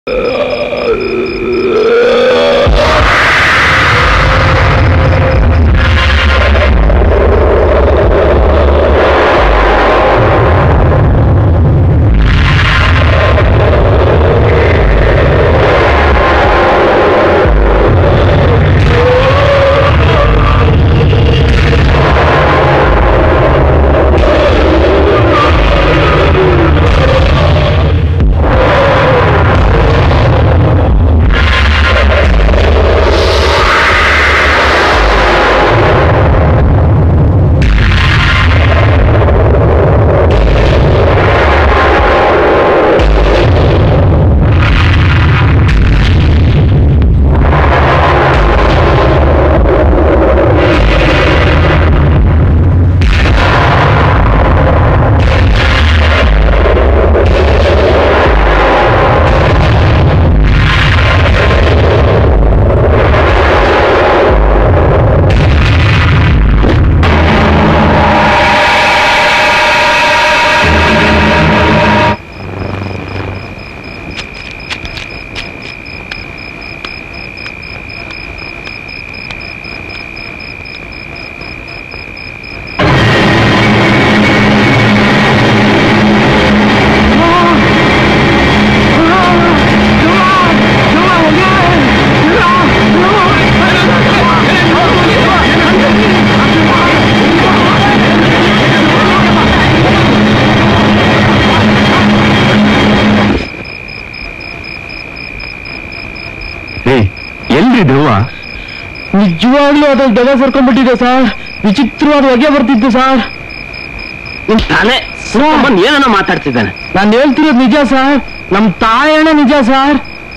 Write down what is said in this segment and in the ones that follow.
ಎಲ್ರಿ ಧ್ರುವ ನಿಜವಾಗ್ಲೂ ಅದ್ರಲ್ಲಿ ದೆವ್ವ ಸೇರ್ಕೊಂಡ್ಬಿಟ್ಟಿದೆ ಸರ್ ವಿಚಿತ್ರವಾದ ಹೊಗೆ ಬರ್ತಿತ್ತು ಸರ್ ನಿಮ್ ತಾನೇ ಬಂದ್ ಏನನ್ನ ಮಾತಾಡ್ತಿದ್ದಾನೆ ನಾನು ಹೇಳ್ತಿರೋದು ನಿಜ ಸರ್ ನಮ್ ತಾಯಣ್ಣ ನಿಜ ಸರ್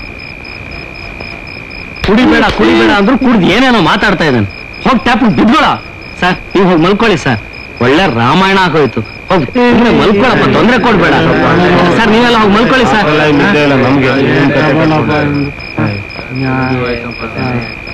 ಕುಡಿಬೇಡ ಕುಡಿಬೇಡ ಅಂದ್ರು ಕುಡ್ದು ಏನೇನೋ ಮಾತಾಡ್ತಾ ಇದ್ದಾನೆ ಹೋಗಿ ಟ್ಯಾಪ್ ಬಿದ್ಬೇಡ ಸರ್ ನೀವು ಹೋಗಿ ಮಲ್ಕೊಳ್ಳಿ ಸರ್ ಒಳ್ಳೆ ರಾಮಾಯಣ ಆಗೋಯ್ತು ಹೋಗಿ ಸುಮ್ನೆ ಮಲ್ಕೊಳಪ್ಪ ತೊಂದ್ರೆ ಕೊಡ್ಬೇಡ ಸರ್ ನೀವೆಲ್ಲ ಹೋಗಿ ಮಲ್ಕೊಳ್ಳಿ ಸರ್ ನಮ್ಗೆ